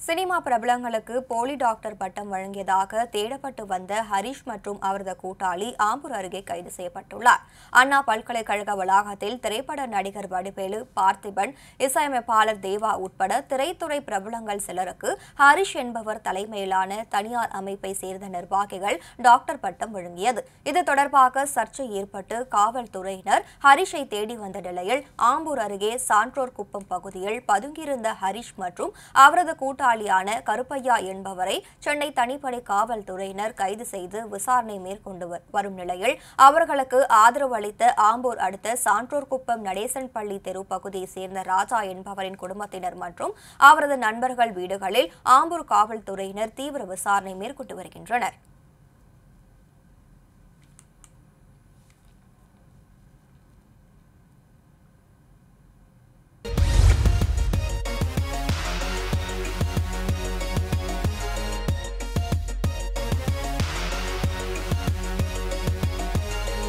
cinema பிரபலங்களுக்கு போலி doctor பட்டம் வழங்கியதாக தேடப்பட்டு வந்த ஹரிஷ் மற்றும் அவரது கூட்டாளி ஆம்பூர் அருகே கைது செய்யப்பட்டுள்ளார் அண்ணா பல்கலைக்கழக வளாகத்தில் திரைப்பட நடிகர் வடிவேலு பார்த்திபன் இசையமைப்பாளர் தேவா உட்பட திரைத்துறை பிரபலங்கள் சிலருக்கு ஹரிஷ் என்பவர் தலைமையிலான தனியார் அமைப்பை சேர்ந்த நிர்வாகிகள் டாக்டர் பட்டம் வழங்கியது இது தொடர்பாக சர்ச்சை ஏற்பட்டு காவல்துறையினர் ஹரிஷை தேடி வந்த நிலையில் ஆம்பூர் அருகே சான்றோர் குப்பம் பகுதியில் பதுங்கியிருந்த ஹரிஷ் மற்றும் அவரது கூட்டாளியான கருப்பையா என்பவரை சென்னை தனிப்படை காவல்துறையினர் கைது செய்து விசாரணை மேற்கொண்டு வ- வரும் நிலையில் அவர்களுக்கு ஆதரவு அளித்த ஆம்பூர் அடுத்த சான்றோர் குப்பம் நடேசன் பள்ளி தெரு பகுதியைச் சேர்ந்த ராஜா என்பவரின் குடும்பத்தினர் மற்றும் அவரது நண்பர்கள் வீடுகளில் ஆம்பூர் காவல்துறையினர் தீவிர விசாரணை மேற்கொண்டு வருகின்றனர்